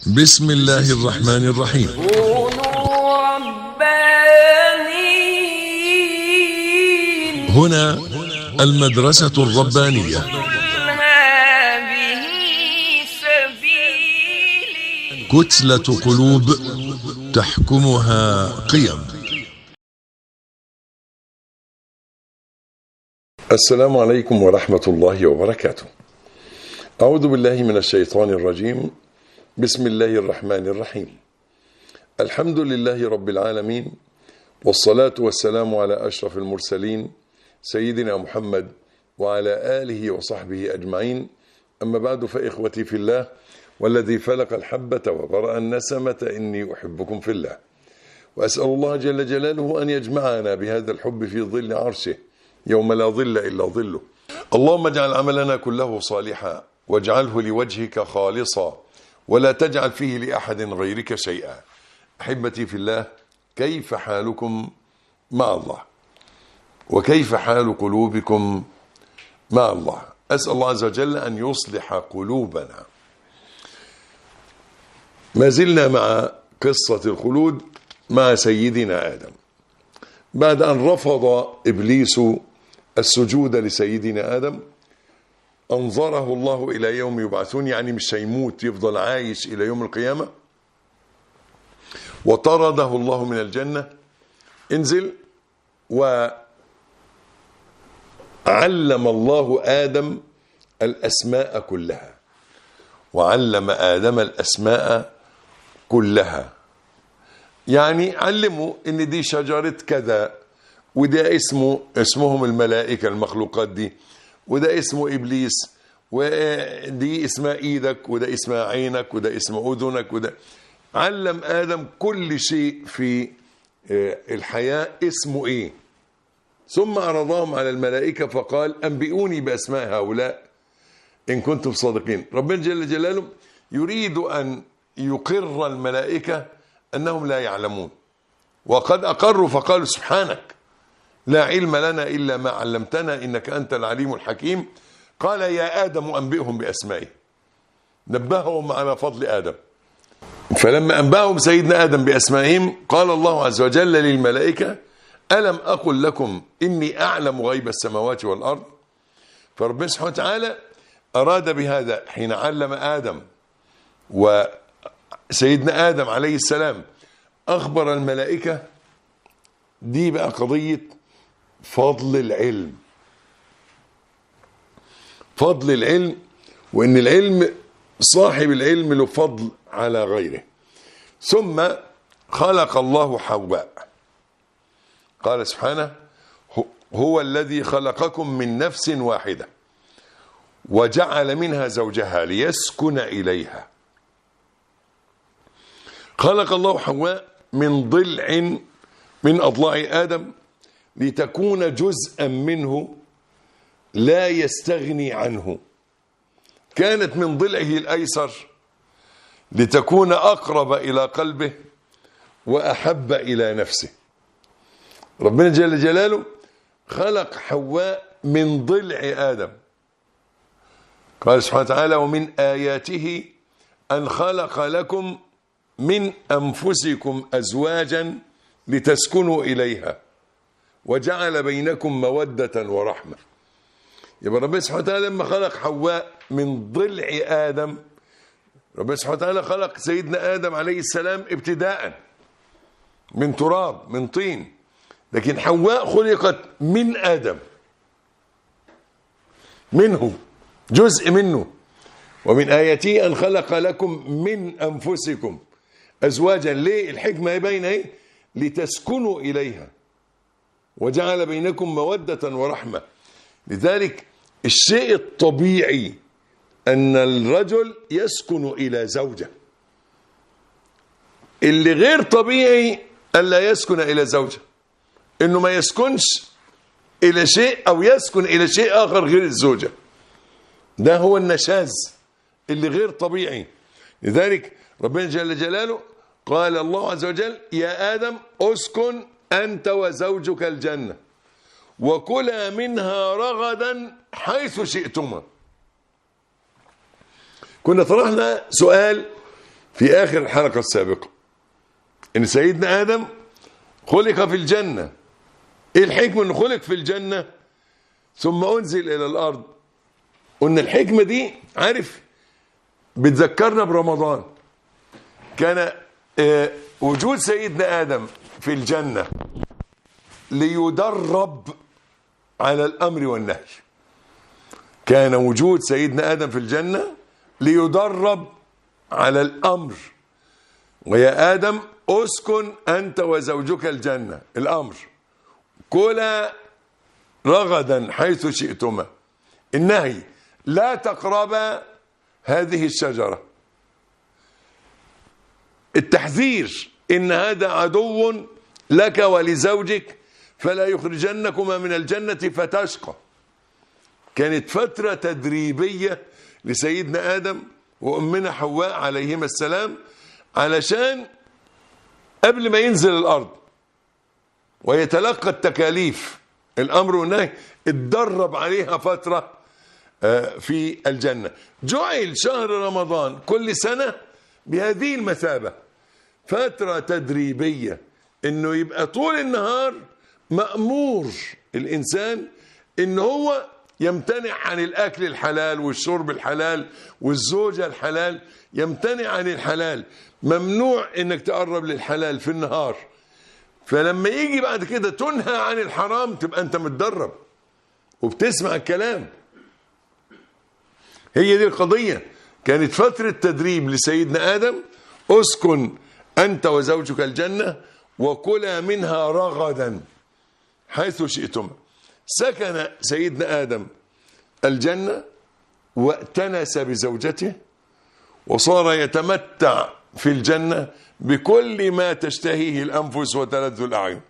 بسم الله الرحمن الرحيم كونوا ربانيين هنا المدرسة الربانية قل هذه سبيلي كتلة قلوب تحكمها قيم السلام عليكم ورحمة الله وبركاته. أعوذ بالله من الشيطان الرجيم. بسم الله الرحمن الرحيم. الحمد لله رب العالمين والصلاة والسلام على أشرف المرسلين سيدنا محمد وعلى آله وصحبه أجمعين. أما بعد فإخوتي في الله والذي فلق الحبة وبرأ النسمة إني أحبكم في الله. وأسأل الله جل جلاله أن يجمعنا بهذا الحب في ظل عرشه يوم لا ظل إلا ظله اللهم اجعل عملنا كله صالحا واجعله لوجهك خالصا ولا تجعل فيه لأحد غيرك شيئا أحبتي في الله كيف حالكم مع الله وكيف حال قلوبكم مع الله أسأل الله عز وجل أن يصلح قلوبنا ما زلنا مع قصة الخلود مع سيدنا آدم بعد أن رفض إبليس السجود لسيدنا آدم أنظره الله إلى يوم يبعثون يعني مش هيموت يفضل عايش إلى يوم القيامة وطرده الله من الجنة انزل وعلم الله آدم الأسماء كلها وعلم آدم الأسماء كلها يعني علموا ان دي شجرة كذا وده اسمه اسمهم الملائكة المخلوقات دي وده اسمه ابليس ودي اسمها ايدك وده اسمها عينك وده اسمه اذنك وده علم ادم كل شيء في الحياة اسمه ايه ثم عرضهم على الملائكة فقال انبئوني باسماء هؤلاء ان كنتم صادقين ربنا جل جلاله يريد ان يقر الملائكه انهم لا يعلمون وقد اقروا فقالوا سبحانك لا علم لنا الا ما علمتنا انك انت العليم الحكيم قال يا ادم انبئهم باسمائهم نبههم على فضل ادم فلما انباهم سيدنا ادم باسمائهم قال الله عز وجل للملائكه الم اقل لكم اني اعلم غيب السماوات والارض فربنا سبحانه وتعالى اراد بهذا حين علم ادم و سيدنا آدم عليه السلام أخبر الملائكة دي بقى قضية فضل العلم فضل العلم وإن العلم صاحب العلم له فضل على غيره ثم خلق الله حواء قال سبحانه هو الذي خلقكم من نفس واحدة وجعل منها زوجها ليسكن إليها خلق الله حواء من ضلع من أضلاع آدم لتكون جزءا منه لا يستغني عنه كانت من ضلعه الأيسر لتكون أقرب إلى قلبه وأحب إلى نفسه ربنا جل جلاله خلق حواء من ضلع آدم قال سبحانه وتعالى ومن آياته أن خلق لكم من انفسكم ازواجا لتسكنوا اليها وجعل بينكم موده ورحمه يبقى ربنا سبحانه وتعالى لما خلق حواء من ضلع ادم ربنا سبحانه وتعالى خلق سيدنا ادم عليه السلام ابتداء من تراب من طين لكن حواء خلقت من ادم منه جزء منه ومن اياته ان خلق لكم من انفسكم ازواجا ليه الحكمه باينه ايه لتسكنوا اليها وجعل بينكم موده ورحمه لذلك الشيء الطبيعي ان الرجل يسكن الى زوجه اللي غير طبيعي الا يسكن الى زوجه انه ما يسكنش الى شيء او يسكن الى شيء اخر غير الزوجه ده هو النشاز اللي غير طبيعي لذلك ربنا جل جلاله قال الله عز وجل يا آدم اسكن أنت وزوجك الجنة وكلا منها رغدا حيث شئتما كنا طرحنا سؤال في آخر الحلقة السابقة إن سيدنا آدم خلق في الجنة إيه الحكمة إنه خلق في الجنة ثم أنزل إلى الأرض قلنا الحكمة دي عارف بتذكرنا برمضان كان آه، وجود سيدنا آدم في الجنة ليدرب على الأمر والنهي كان وجود سيدنا آدم في الجنة ليدرب على الأمر ويا آدم أسكن أنت وزوجك الجنة الأمر كلا رغدا حيث شئتما النهي لا تقربا هذه الشجرة التحذير إن هذا عدو لك ولزوجك فلا يخرجنكما من الجنة فتشقى كانت فترة تدريبية لسيدنا آدم وأمنا حواء عليهما السلام علشان قبل ما ينزل الأرض ويتلقى التكاليف الأمر والنهي اتدرب عليها فترة آه، في الجنة جعل شهر رمضان كل سنة بهذه المثابة فترة تدريبية انه يبقى طول النهار مأمور الانسان ان هو يمتنع عن الاكل الحلال والشرب الحلال والزوجة الحلال يمتنع عن الحلال ممنوع انك تقرب للحلال في النهار فلما يجي بعد كده تنهى عن الحرام تبقى انت متدرب وبتسمع الكلام هي دي القضية كانت فترة تدريب لسيدنا آدم اسكن أنت وزوجك الجنة وكلا منها رغدا حيث شئتما سكن سيدنا آدم الجنة واتنس بزوجته وصار يتمتع في الجنة بكل ما تشتهيه الأنفس وتلذ الأعين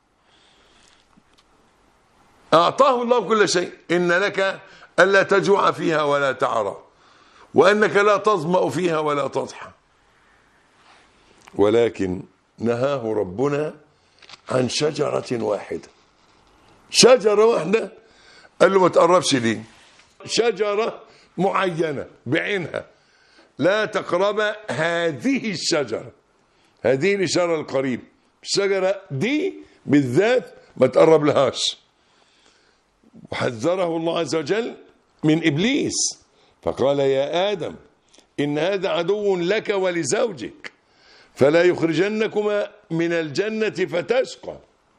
أعطاه الله كل شيء إن لك ألا تجوع فيها ولا تعرى وأنك لا تظمأ فيها ولا تضحى ولكن نهاه ربنا عن شجرة واحدة شجرة واحدة قال له ما تقربش ليه شجرة معينة بعينها لا تقرب هذه الشجرة هذه الإشارة القريب الشجرة دي بالذات ما تقرب لهاش وحذره الله عز وجل من إبليس فقال يا آدم إن هذا عدو لك ولزوجك فلا يخرجنكما من الجنة فتشقى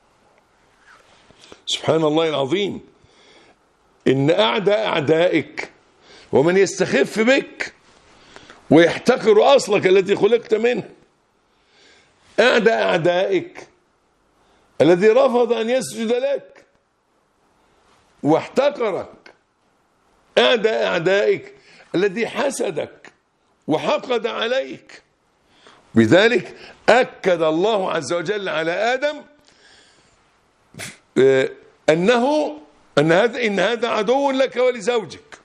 سبحان الله العظيم إن أعداء أعدائك ومن يستخف بك ويحتقر أصلك التي خلقت منه أعداء أعدائك الذي رفض أن يسجد لك واحتقرك أعداء أعدائك الذي حسدك وحقد عليك بذلك أكد الله عز وجل على آدم آه، أنه أن هذا إن هذا عدو لك ولزوجك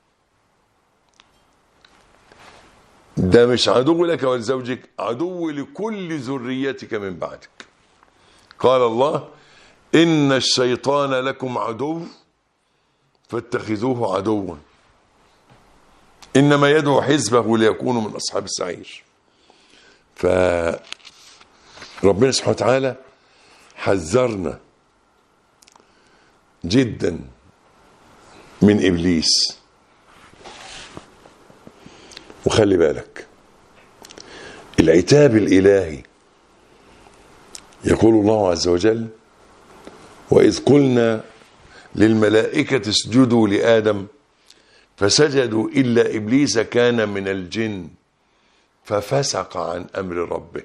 ده مش عدو لك ولزوجك عدو لكل ذريتك من بعدك قال الله إن الشيطان لكم عدو فاتخذوه عدوا إنما يدعو حزبه ليكونوا من أصحاب السعير فربنا سبحانه وتعالى حذرنا جدا من إبليس وخلي بالك العتاب الإلهي يقول الله عز وجل وإذ قلنا للملائكة اسجدوا لآدم فسجدوا إلا إبليس كان من الجن ففسق عن أمر ربه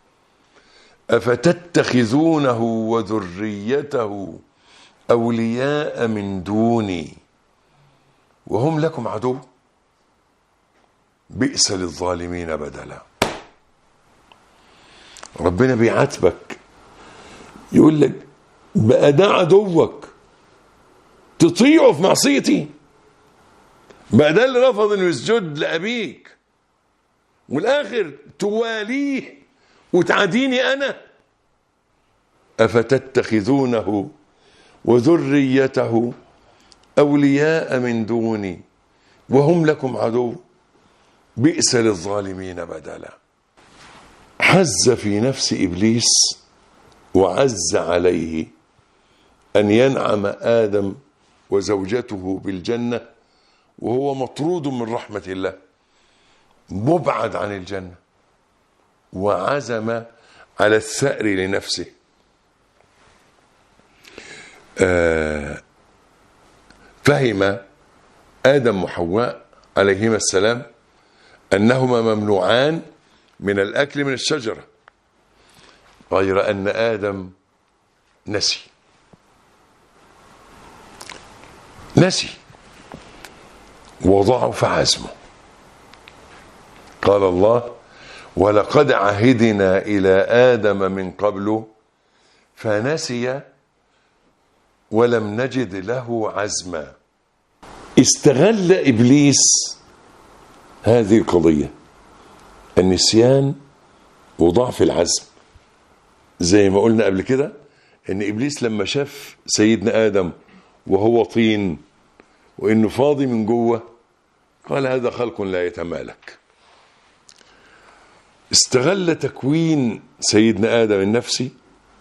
أفتتخذونه وذريته أولياء من دوني وهم لكم عدو بئس للظالمين بدلا ربنا بيعاتبك يقول لك بقى ده عدوك تطيعه في معصيتي بقى ده اللي رفض انه يسجد لابيك والاخر تواليه وتعاديني انا افتتخذونه وذريته اولياء من دوني وهم لكم عدو بئس للظالمين بدلا حز في نفس ابليس وعز عليه ان ينعم ادم وزوجته بالجنه وهو مطرود من رحمه الله مبعد عن الجنه وعزم على الثأر لنفسه آه فهم آدم وحواء عليهما السلام أنهما ممنوعان من الأكل من الشجرة غير أن آدم نسي نسي وضعف عزمه قال الله ولقد عهدنا إلى آدم من قبل فنسي ولم نجد له عزما استغل إبليس هذه القضية النسيان وضعف العزم زي ما قلنا قبل كده ان ابليس لما شاف سيدنا ادم وهو طين وانه فاضي من جوه قال هذا خلق لا يتمالك استغل تكوين سيدنا ادم النفسي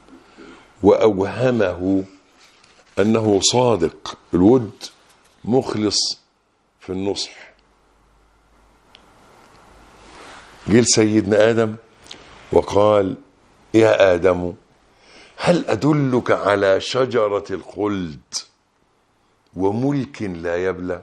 واوهمه انه صادق الود مخلص في النصح جه سيدنا ادم وقال يا ادم هل ادلك على شجره الخلد وملك لا يبلى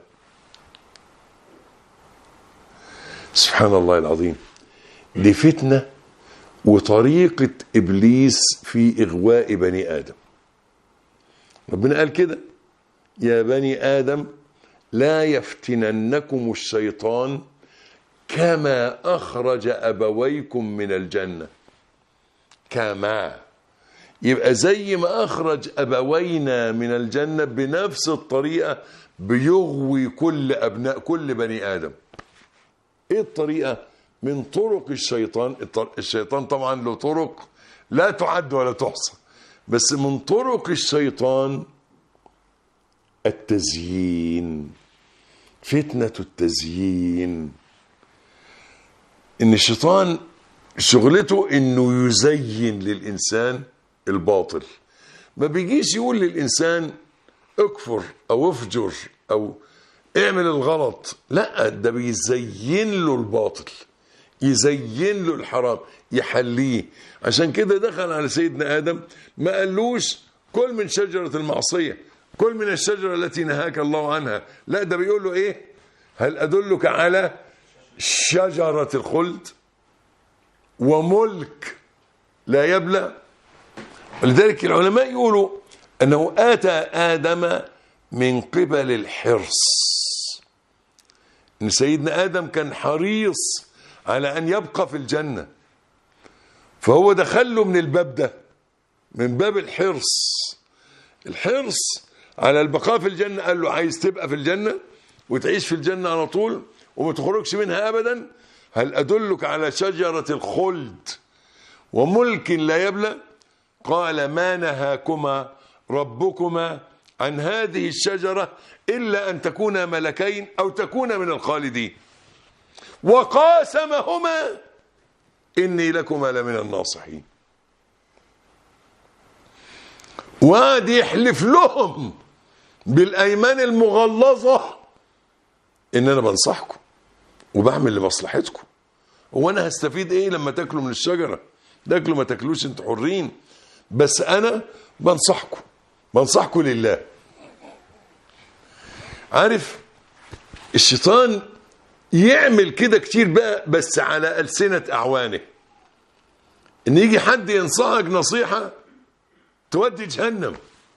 سبحان الله العظيم دي فتنه وطريقه ابليس في اغواء بني ادم ربنا قال كده يا بني ادم لا يفتننكم الشيطان كما اخرج ابويكم من الجنه كما يبقى زي ما اخرج ابوينا من الجنه بنفس الطريقه بيغوي كل ابناء كل بني ادم ايه الطريقه من طرق الشيطان الشيطان طبعا له طرق لا تعد ولا تحصى بس من طرق الشيطان التزيين فتنه التزيين ان الشيطان شغلته انه يزين للانسان الباطل ما بيجيش يقول للانسان اكفر او افجر او اعمل الغلط لا ده بيزين له الباطل يزين له الحرام يحليه عشان كده دخل على سيدنا ادم ما قالوش كل من شجره المعصيه كل من الشجره التي نهاك الله عنها لا ده بيقول له ايه هل ادلك على شجره الخلد وملك لا يبلى لذلك العلماء يقولوا انه اتى ادم من قبل الحرص ان سيدنا ادم كان حريص على ان يبقى في الجنه فهو دخله من الباب ده من باب الحرص الحرص على البقاء في الجنه قال له عايز تبقى في الجنه وتعيش في الجنه على طول وما تخرجش منها ابدا هل ادلك على شجره الخلد وملك لا يبلى قال ما نهاكما ربكما عن هذه الشجره الا ان تكونا ملكين او تكونا من الخالدين وقاسمهما اني لكما لمن الناصحين وقعد يحلف لهم بالايمان المغلظه ان انا بنصحكم وبعمل لمصلحتكم هو انا هستفيد ايه لما تاكلوا من الشجره تاكلوا ما تاكلوش انتوا حرين بس انا بنصحكم بنصحكم لله عارف الشيطان يعمل كده كتير بقى بس على ألسنة أعوانه إن يجي حد ينصحك نصيحة تودي جهنم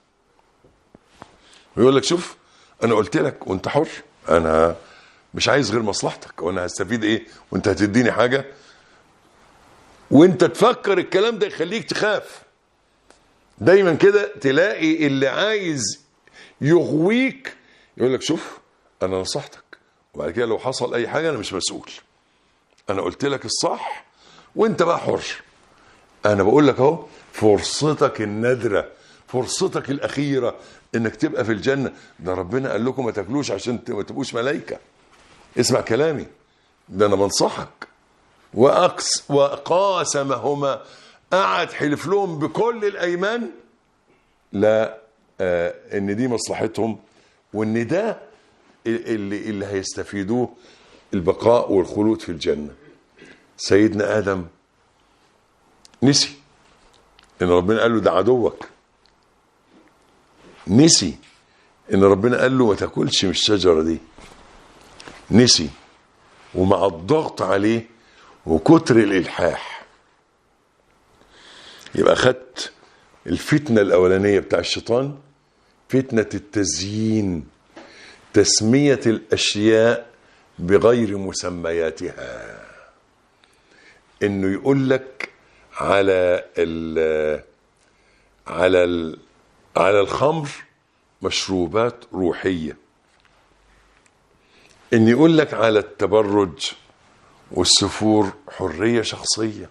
ويقول لك شوف أنا قلت لك وأنت حر أنا مش عايز غير مصلحتك وأنا هستفيد إيه وأنت هتديني حاجة وأنت تفكر الكلام ده يخليك تخاف دايما كده تلاقي اللي عايز يغويك يقول لك شوف أنا نصحتك وبعد كده لو حصل اي حاجه انا مش مسؤول انا قلت لك الصح وانت بقى حر انا بقول لك اهو فرصتك النادره فرصتك الاخيره انك تبقى في الجنه ده ربنا قال لكم ما تاكلوش عشان ما تبقوش ملائكه اسمع كلامي ده انا بنصحك وأقس وقاسمهما قعد حلف لهم بكل الأيمان لا آه ان دي مصلحتهم وان ده اللي اللي هيستفيدوه البقاء والخلود في الجنه سيدنا ادم نسي ان ربنا قال له ده عدوك نسي ان ربنا قال له ما تاكلش من الشجره دي نسي ومع الضغط عليه وكتر الالحاح يبقى خدت الفتنة الأولانية بتاع الشيطان فتنة التزيين تسمية الأشياء بغير مسمياتها إنه يقول لك على ال على ال على الخمر مشروبات روحية إن يقول لك على التبرج والسفور حرية شخصية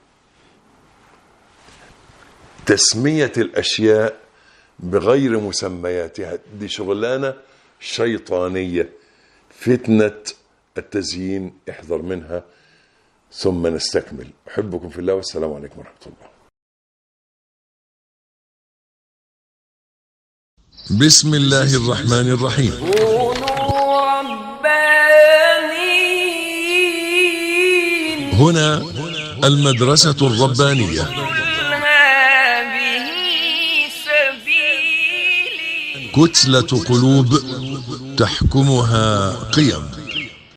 تسمية الأشياء بغير مسمياتها دي شغلانة شيطانية فتنة التزيين احذر منها ثم نستكمل أحبكم في الله والسلام عليكم ورحمة الله بسم الله الرحمن الرحيم كونوا ربانيين هنا المدرسة الربانية قل هذه سبيلي كتلة قلوب تحكمها قيم